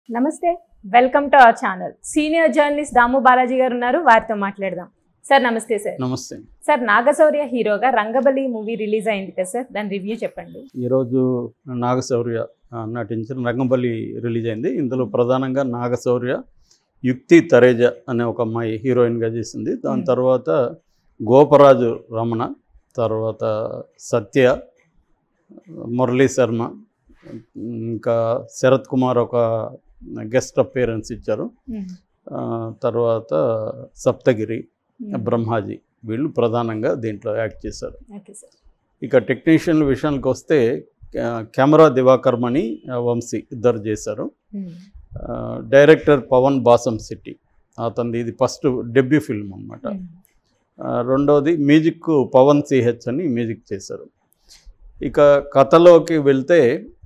నమస్తే welcome to our channel senior journalist Damu Balaji garu ఉన్నారు వారితో మాట్లాడదాం సార్ నమస్తే సార్ నమస్తే సార్ నాగశౌర్య హీరోగా రంగబలి మూవీ రిలీజ్ అయింది కదా సార్ దాని రివ్యూ చెప్పండి ఈరోజు నాగశౌర్య ఆ, నటించిన రంగంపల్లి రిలీజ్ అయింది ఇందులో ప్రధానంగా నాగశౌర్య యుక్తి తరేజ అనే ఒక అమ్మాయి హీరోయిన్గా చేసింది దాని Hmm. తర్వాత గోపరాజు రమణ తర్వాత సత్య మురళీ శర్మ ఇంకా శరత్ కుమార్ ఒక గెస్ట్ అపేరెన్స్ ఇచ్చారు ఆ, తర్వాత సప్తగిరి బ్రహ్మాజీ వీళ్ళు ప్రధానంగా దీంట్లో యాక్ట్ చేశారు ఓకే సార్ ఇక టెక్నీషియన్ల విషయానికి వస్తే కె- కెమెరా దివాకర్ మణి ఆ, వంశీ ఇద్దరు చేశారు ఆ, డైరెక్టర్ పవన్ బాసం సిట్టి అతనిది ఇది ఫస్ట్ డెబ్యూ ఫిల్మ్ అనమాట రెండోది మ్యూజిక్ పవన్ సిహెచ్ అని మ్యూజిక్ చేశారు ఇక కథలోకి వెళ్తే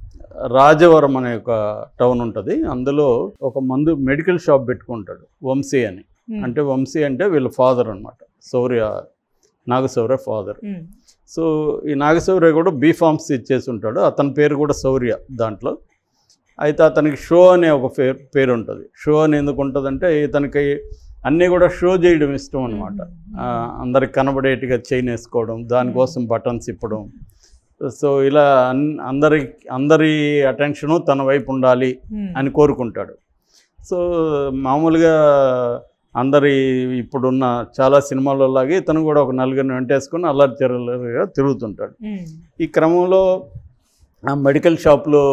రాజవరం అనే ఒక టౌన్ ఉంటుంది అందులో ఒక మందు మెడికల్ షాప్ పెట్టుకుంటాడు వంశీ అని అంటే వంశీ అంటే వీళ్ళ ఫాదర్ అనమాట శౌర్య నాగశౌర్య ఫాదర్ సో ఈ నాగశౌర్య కూడా బీ ఫార్మ్స్ ఇచ్చేసి ఉంటాడు అతని పేరు కూడా శౌర్య దాంట్లో అయితే అతనికి షో అనే ఒక పేరు పేరు ఉంటుంది షో అని ఎందుకు ఉంటుందంటే ఇతనికి అన్నీ కూడా షో చేయడం ఇష్టం అనమాట అందరికి కనబడేట్టుగా చైన్ వేసుకోవడం దానికోసం బటన్స్ ఇప్పడం సో ఇలా అన్ అందరి అందరి అటెన్షను తన వైపు ఉండాలి అని కోరుకుంటాడు సో మామూలుగా అందరి ఇప్పుడున్న చాలా సినిమాల్లో లాగే ఇతను కూడా ఒక నలుగురిని వెంటేసుకొని అల్లరి చెరలుగా తిరుగుతుంటాడు ఈ క్రమంలో ఆ మెడికల్ షాప్లో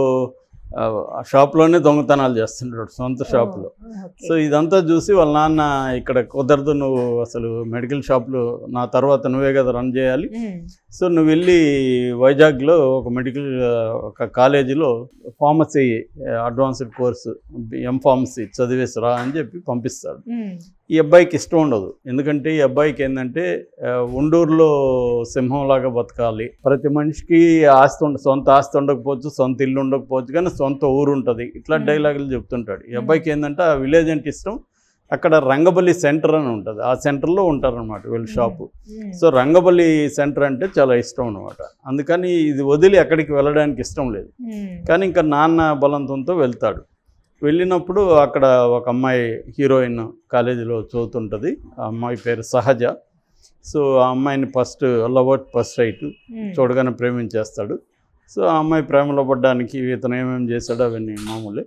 ఆ ఆ షాప్లోనే దొంగతనాలు చేస్తుంటాడు సొంత షాప్లో సో ఇదంతా చూసి వాళ్ళ నాన్న ఇక్కడ కుదరదు నువ్వు అసలు మెడికల్ షాప్లో నా తర్వాత నువ్వే కదా రన్ చేయాలి సో నువ్వు వెళ్ళి వైజాగ్లో ఒక మెడికల్ ఆ, ఒక కాలేజీలో pharmacy advanced course M pharmacy చదివేసి రా అని చెప్పి పంపిస్తాడు ఈ అబ్బాయికి ఇష్టం ఉండదు ఎందుకంటే ఈ అబ్బాయికి ఏంటంటే ఆ, ఉండూరులో సింహంలాగా బతకాలి ప్రతి మనిషికి ఆస్తి ఉండ సొంత ఆస్తి ఉండకపోవచ్చు సొంత ఇల్లు ఉండకపోవచ్చు కానీ సొంత ఊరు ఉంటుంది ఇట్లా Hmm. డైలాగులు చెప్తుంటాడు ఈ అబ్బాయికి ఏంటంటే ఆ విలేజ్ అంటే ఇష్టం అక్కడ రంగబలి సెంటర్ అని ఉంటుంది ఆ సెంటర్లో ఉంటారనమాట వీళ్ళ షాపు సో రంగబలి సెంటర్ అంటే చాలా ఇష్టం అనమాట అందుకని ఇది వదిలి అక్కడికి వెళ్ళడానికి ఇష్టం లేదు కానీ ఇంకా నాన్న బలంతంతో వెళ్తాడు వెళ్ళినప్పుడు అక్కడ ఒక అమ్మాయి హీరోయిన్ కాలేజీలో చదువుతుంటుంది ఆ అమ్మాయి పేరు సహజ సో ఆ అమ్మాయిని first love at first sight చూడగానే ప్రేమించేస్తాడు సో ఆ అమ్మాయి ప్రేమలో పడ్డానికి ఇతను ఏమేమి చేశాడో అవన్నీ మామూలే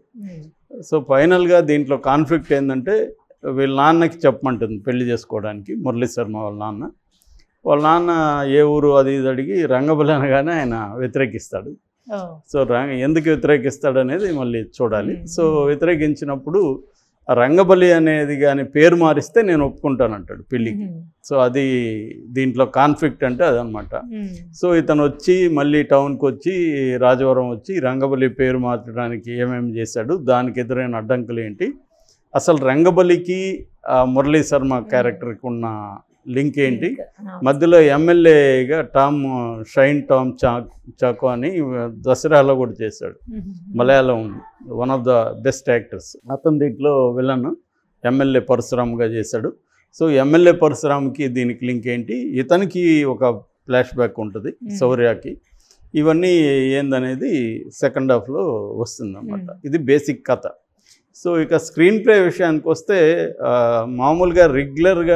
సో ఫైనల్గా దీంట్లో కాన్ఫ్లిక్ట్ ఏంటంటే వీళ్ళ నాన్నకి చెప్పమంటుంది పెళ్లి చేసుకోవడానికి మురళీ శర్మ వాళ్ళ నాన్న వాళ్ళ నాన్న ఏ ఊరు అది ఇది అడిగి రంగబలి అనగానే ఆయన వ్యతిరేకిస్తాడు సో రంగ ఎందుకు వ్యతిరేకిస్తాడు అనేది మళ్ళీ చూడాలి మ్మ్. సో వ్యతిరేకించినప్పుడు ఆ రంగబలి అనేది కానీ పేరు మారిస్తే నేను ఒప్పుకుంటాను అంటాడు పెళ్ళికి సో అది దీంట్లో కాన్ఫ్లిక్ట్ అంటే అదనమాట సో ఇతను వచ్చి మళ్ళీ టౌన్కి వచ్చి రాజవరం వచ్చి రంగబలి పేరు మార్చడానికి ఏమేమి చేశాడు దానికి ఎదురైన అడ్డంకులు ఏంటి అసలు రంగబలికి ఆ మురళీ శర్మ క్యారెక్టర్కి ఉన్న లింక్ ఏంటి మధ్యలో ఎమ్మెల్యేగా టామ్ షైన్ టామ్ చాక్ చాకో అని దసరాలో కూడా చేశాడు Malayalam one of the best actors అతను దీంట్లో విలన్ ఎమ్మెల్యే పరశురామ్గా చేశాడు సో ఎమ్మెల్యే పరశురామ్కి దీనికి లింక్ ఏంటి ఇతనికి ఒక ఫ్లాష్ బ్యాక్ ఉంటుంది Hmm. శౌర్యకి ఇవన్నీ ఏందనేది సెకండ్ హాఫ్లో వస్తుంది అనమాట Hmm. ఇది బేసిక్ కథ సో ఇక స్క్రీన్ ప్లే విషయానికి వస్తే ఆ, మామూలుగా రెగ్యులర్గా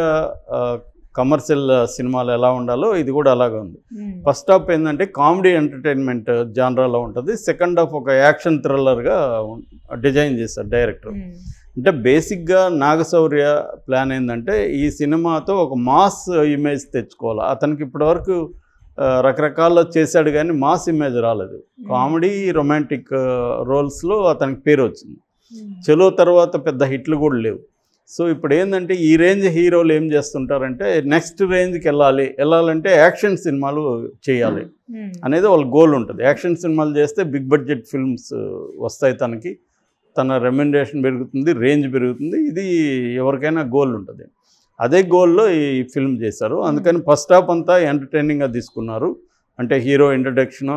కమర్షియల్ సినిమాలు ఎలా ఉండాలో ఇది కూడా అలాగే ఉంది ఫస్ట్ హాఫ్ ఏంటంటే కామెడీ ఎంటర్టైన్మెంట్ జానరాలో ఉంటుంది సెకండ్ హాఫ్ ఒక యాక్షన్ థ్రిల్లర్గా డిజైన్ చేశారు డైరెక్టర్ అంటే బేసిక్గా నాగశౌర్య ప్లాన్ ఏంటంటే ఈ సినిమాతో ఒక మాస్ ఇమేజ్ తెచ్చుకోవాలి అతనికి ఇప్పటివరకు ఆ, రకరకాల చేశాడు కానీ మాస్ ఇమేజ్ రాలేదు కామెడీ రొమాంటిక్ రోల్స్లో అతనికి పేరు వచ్చింది చెలో తర్వాత పెద్ద హిట్లు కూడా లేవు సో ఇప్పుడు ఏంటంటే ఈ రేంజ్ హీరోలు ఏం చేస్తుంటారంటే నెక్స్ట్ రేంజ్కి వెళ్ళాలి వెళ్ళాలంటే యాక్షన్ సినిమాలు చేయాలి అనేది వాళ్ళ గోల్ ఉంటుంది యాక్షన్ సినిమాలు చేస్తే బిగ్ బడ్జెట్ ఫిల్మ్స్ వస్తాయి తనకి తన రెమ్యునరేషన్ పెరుగుతుంది రేంజ్ పెరుగుతుంది ఇది ఎవరికైనా గోల్ ఉంటుంది అదే గోల్లో ఈ ఫిల్మ్ చేశారు అందుకని ఫస్ట్ హాఫ్ అంతా ఎంటర్టైనింగ్గా తీసుకున్నారు అంటే హీరో ఇంట్రడక్షను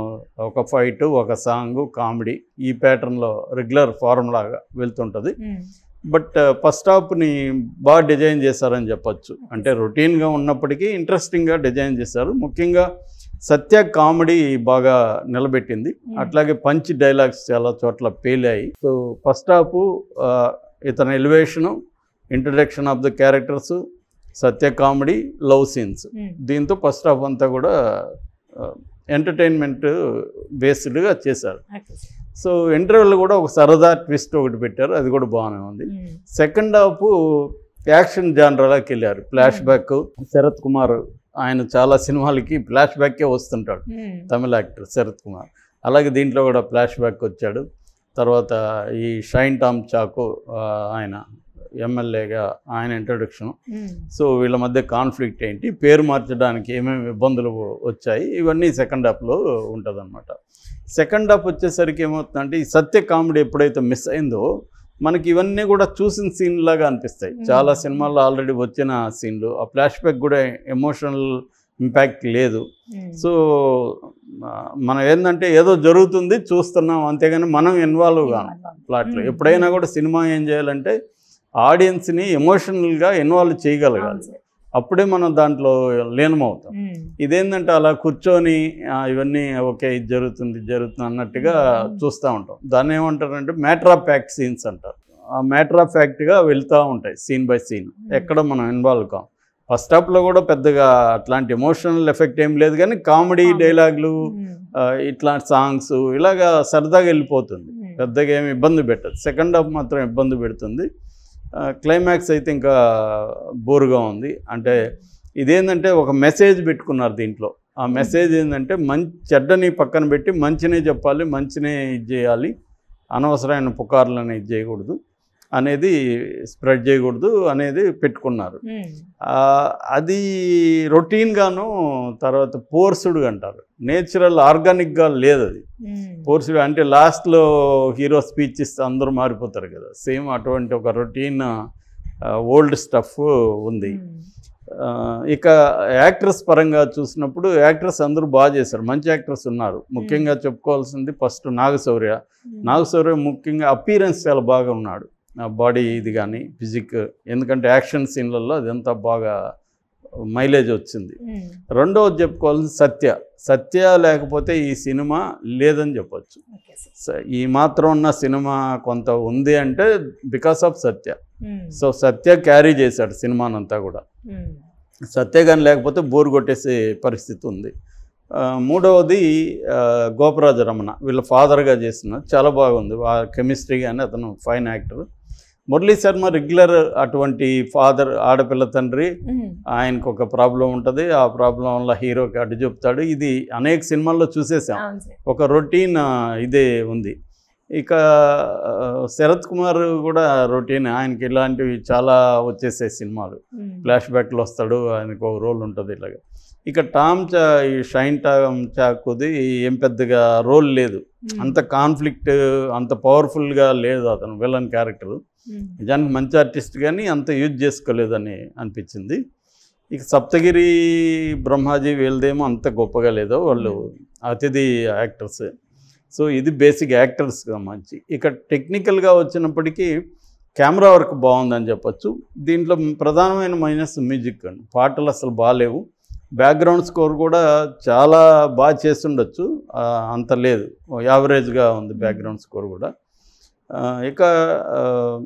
ఒక ఫైట్ ఒక సాంగ్ కామెడీ ఈ ప్యాటర్న్లో రెగ్యులర్ ఫార్మ్ లాగా వెళ్తుంటుంది బట్ ఫస్ట్ హాఫ్ని బాగా డిజైన్ చేశారని చెప్పొచ్చు అంటే రొటీన్గా ఉన్నప్పటికీ ఇంట్రెస్టింగ్గా డిజైన్ చేశారు ముఖ్యంగా సత్య కామెడీ బాగా నిలబెట్టింది అట్లాగే పంచ్ డైలాగ్స్ చాలా చోట్ల పేలాయి సో ఫస్ట్ హాఫ్ ఇతని elevation introduction of the characters Satya comedy love scenes దీంతో ఫస్ట్ హాఫ్ అంతా కూడా ఎంటర్టైన్మెంట్ బేస్డ్గా చేశారు సో ఇంటర్వెల్ కూడా ఒక సరదా ట్విస్ట్ ఒకటి పెట్టారు అది కూడా బాగానే ఉంది సెకండ్ హాఫ్ యాక్షన్ జానరాలోకి వెళ్ళారు ఫ్లాష్ బ్యాక్ శరత్ కుమార్ ఆయన చాలా సినిమాలకి ఫ్లాష్ బ్యాకే వస్తుంటాడు తమిళ యాక్టర్ శరత్ కుమార్ అలాగే దీంట్లో కూడా ఫ్లాష్ బ్యాక్ వచ్చాడు తర్వాత ఈ షైన్ టామ్ చాకు ఆ, ఆయన ఎమ్మెల్యేగా ఆయన ఇంట్రొడక్షన్ సో వీళ్ళ మధ్య కాన్ఫ్లిక్ట్ ఏంటి పేరు మార్చడానికి ఏమేమి ఇబ్బందులు వచ్చాయి ఇవన్నీ సెకండ్ హాఫ్లో ఉంటుందన్నమాట సెకండ్ హాఫ్ వచ్చేసరికి ఏమవుతుందంటే ఈ సత్య కామెడీ ఎప్పుడైతే మిస్ అయిందో మనకి ఇవన్నీ కూడా చూసిన సీన్ లాగా అనిపిస్తాయి Hmm. చాలా సినిమాల్లో ఆల్రెడీ వచ్చిన సీన్లు ఆ ఫ్లాష్ బ్యాక్ కూడా ఎమోషనల్ ఇంపాక్ట్ లేదు సో ఆ, మనం ఏంటంటే ఏదో జరుగుతుంది చూస్తున్నాం అంతేగాని మనం ఇన్వాల్వ్ కాం ప్లాట్లో Hmm. ఎప్పుడైనా కూడా సినిమా ఏం చేయాలంటే ఆడియన్స్ని ఎమోషనల్గా ఇన్వాల్వ్ చేయగలగాలి అప్పుడే మనం దాంట్లో లీనమవుతాం ఇదేంటంటే అలా కూర్చొని ఆ, ఇవన్నీ ఓకే ఇది జరుగుతుంది ఇది జరుగుతుంది అన్నట్టుగా Hmm. చూస్తూ ఉంటాం దాన్ని ఏమంటారంటే మ్యాటర్ ఆఫ్ ఫ్యాక్ట్ సీన్స్ అంటారు ఆ మ్యాటర్ ఆఫ్ ఫ్యాక్ట్గా వెళ్తూ ఉంటాయి సీన్ బై సీన్ ఎక్కడ మనం ఇన్వాల్వ్ కాం ఫస్ట్ హాఫ్లో కూడా పెద్దగా అట్లాంటి ఎమోషనల్ ఎఫెక్ట్ ఏం లేదు కానీ కామెడీ Comedy. డైలాగులు ఆ, ఇట్లాంటి సాంగ్స్ ఇలాగా సరదాగా వెళ్ళిపోతుంది పెద్దగా ఏమి ఇబ్బంది పెట్టదు సెకండ్ హాఫ్ మాత్రం ఇబ్బంది పెడుతుంది క్లైమాక్స్ అయితే ఇంకా బోరుగా ఉంది అంటే ఇదేంటంటే ఒక మెసేజ్ పెట్టుకున్నారు దీంట్లో ఆ మెసేజ్ ఏంటంటే మంచి చెడ్డని పక్కన పెట్టి మంచినే చెప్పాలి మంచినే ఇది చేయాలి అనవసరమైన పుకార్లను ఇది చేయకూడదు అనేది స్ప్రెడ్ చేయకూడదు అనేది పెట్టుకున్నారు ఆ, అది రొటీన్గాను తర్వాత పోర్సుడు అంటారు నేచురల్ ఆర్గానిక్గా లేదు అది ఫోర్స్గా అంటే లాస్ట్లో హీరో స్పీచ్ ఇస్తే అందరూ మారిపోతారు కదా సేమ్ అటువంటి ఒక రొటీన్ ఓల్డ్ స్టఫ్ ఉంది ఆ, ఇక యాక్ట్రెస్ పరంగా చూసినప్పుడు యాక్ట్రెస్ అందరూ బాగా చేశారు మంచి యాక్ట్రెస్ ఉన్నారు ముఖ్యంగా చెప్పుకోవాల్సింది ఫస్ట్ నాగశౌర్య నాగశౌర్య ముఖ్యంగా అపీరెన్స్ చాలా బాగా ఉన్నాడు బాడీ ఇది కానీ ఫిజిక్ ఎందుకంటే యాక్షన్ సీన్లలో అదంతా బాగా మైలేజ్ వచ్చింది రెండవది చెప్పుకోవాల్సింది సత్య సత్య లేకపోతే ఈ సినిమా లేదని చెప్పొచ్చు స- ఈ మాత్రం ఉన్న సినిమా కొంత ఉంది అంటే because of Satya so Satya carry చేశాడు సినిమానంతా కూడా సత్య కానీ లేకపోతే బోర్ కొట్టేసే పరిస్థితి ఉంది ఆ, మూడవది ఆ, గోపరాజ రమణ వీళ్ళ ఫాదర్గా చేసిన చాలా బాగుంది ఆ కెమిస్ట్రీ కానీ అతను fine actor Murali Sharma regular అటువంటి ఫాదర్ ఆడపిల్ల తండ్రి ఆయనకు ఒక ప్రాబ్లం ఉంటుంది ఆ ప్రాబ్లం వల్ల హీరోకి అడ్డు చెప్తాడు ఇది అనేక సినిమాల్లో చూసేసాం ఒక రొటీన్ ఇదే ఉంది ఇక ఆ, శరత్ కుమార్ కూడా రొటీన్ ఆయనకి ఇలాంటివి చాలా వచ్చేసే సినిమాలు ఫ్లాష్ బ్యాక్లో వస్తాడు ఆయనకు ఒక రోల్ ఉంటుంది ఇలాగ ఇక టామ్ చా ఈ షైన్ టామ్ చాకుది ఏం పెద్దగా రోల్ లేదు అంత కాన్ఫ్లిక్ట్ అంత పవర్ఫుల్గా లేదు అతను విలన్ క్యారెక్టర్ నిజానికి మంచి ఆర్టిస్ట్ కానీ అంత యూజ్ చేసుకోలేదని అనిపించింది ఇక సప్తగిరి బ్రహ్మాజీ వీళ్ళదేమో అంత గొప్పగా లేదో వాళ్ళు అతిథి యాక్టర్స్ సో ఇది బేసిక్ యాక్టర్స్ మంచి ఇక టెక్నికల్గా వచ్చినప్పటికీ కెమెరా వర్క్ బాగుందని చెప్పొచ్చు దీంట్లో ప్రధానమైన మైనస్ మ్యూజిక్ అండి పాటలు అసలు బాగాలేవు బ్యాక్గ్రౌండ్ స్కోర్ కూడా చాలా బాగా చేస్తుండొచ్చు ఆ, అంత లేదు యావరేజ్గా ఉంది బ్యాక్గ్రౌండ్ స్కోర్ కూడా ఆ, ఇక ఆ,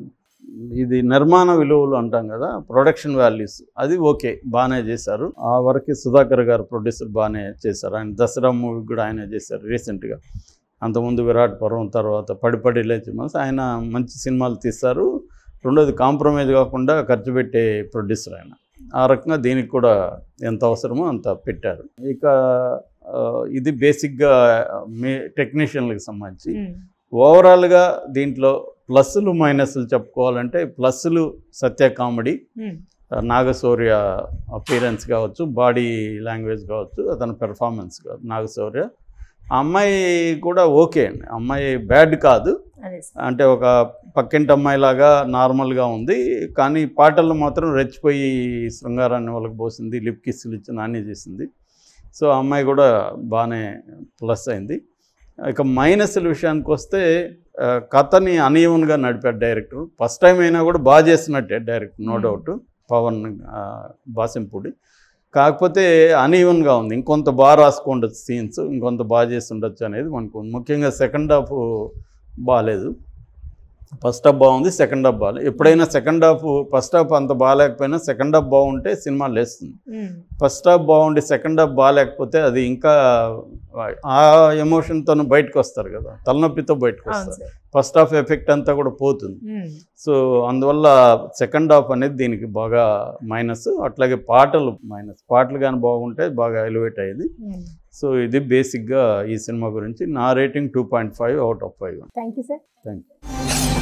ఇది నిర్మాణ విలువలు అంటాం కదా ప్రొడక్షన్ వాల్యూస్ అది ఓకే బాగానే చేశారు ఆ వరకు సుధాకర్ గారు ప్రొడ్యూసర్ బాగానే చేశారు ఆయన దసరా మూవీ కూడా ఆయన చేశారు రీసెంట్గా అంతకుముందు విరాట్ పర్వం తర్వాత పడి పడి లేచి మనసు ఆయన మంచి సినిమాలు తీస్తారు రెండోది కాంప్రమైజ్ కాకుండా ఖర్చు పెట్టే ప్రొడ్యూసర్ ఆయన ఆ రకంగా దీనికి కూడా ఎంత అవసరమో అంత పెట్టారు ఇక ఆ, ఇది బేసిక్గా మీ టెక్నీషియన్లకు సంబంధించి ఓవరాల్గా దీంట్లో ప్లస్లు మైనస్లు చెప్పుకోవాలంటే ప్లస్లు సత్య కామెడీ నాగశౌర్య అపీరెన్స్ కావచ్చు బాడీ లాంగ్వేజ్ కావచ్చు అతని పెర్ఫార్మెన్స్ కావచ్చు నాగశౌర్య ఆ అమ్మాయి కూడా ఓకే అండి అమ్మాయి బ్యాడ్ కాదు అదే అంటే ఒక పక్కింటి అమ్మాయిలాగా నార్మల్గా ఉంది కానీ పాటల్లో మాత్రం రెచ్చిపోయి శృంగారాన్ని వాళ్ళకి పోసింది లిప్ కిస్సులు ఇచ్చి నాని చేసింది సో ఆ అమ్మాయి కూడా బాగానే ప్లస్ అయింది ఇక మైనస్ల విషయానికి వస్తే ఆ, కథని అన్ఈవన్గా నడిపాడు డైరెక్టర్ ఫస్ట్ టైం అయినా కూడా బాగా చేసినట్టే director no Hmm. Doubt Pavan ఆ, బాసింపూడి కాకపోతే అన్ఈవెన్గా ఉంది ఇంకొంత బాగా రాసుకోండొచ్చు సీన్స్ ఇంకొంత బాగా చేసి ఉండొచ్చు అనేది మనకు ఉంది. ముఖ్యంగా సెకండ్ హాఫ్ బాగాలేదు ఫస్ట్ హాఫ్ బాగుంది సెకండ్ హాఫ్ బాగాలేదు ఎప్పుడైనా సెకండ్ హాఫ్ ఫస్ట్ హాఫ్ అంత బాగాలేకపోయినా సెకండ్ హాఫ్ బాగుంటే సినిమా లేస్తుంది ఉమ్, ఫస్ట్ హాఫ్ బాగుండి సెకండ్ హాఫ్ బాగాలేకపోతే అది ఇంకా ఆ ఎమోషన్తో బయటకు వస్తారు కదా తలనొప్పితో బయటకు అవును వస్తారు సార్ ఫస్ట్ హాఫ్ ఎఫెక్ట్ అంతా కూడా పోతుంది ఉమ్, సో అందువల్ల సెకండ్ హాఫ్ అనేది దీనికి బాగా మైనస్ అట్లాగే పాటలు మైనస్ పాటలు కానీ బాగుంటే బాగా ఎలివేట్ అయ్యేది ఉమ్. సో ఇది బేసిక్గా ఈ సినిమా గురించి నా rating two point five out of five thank you sir thank you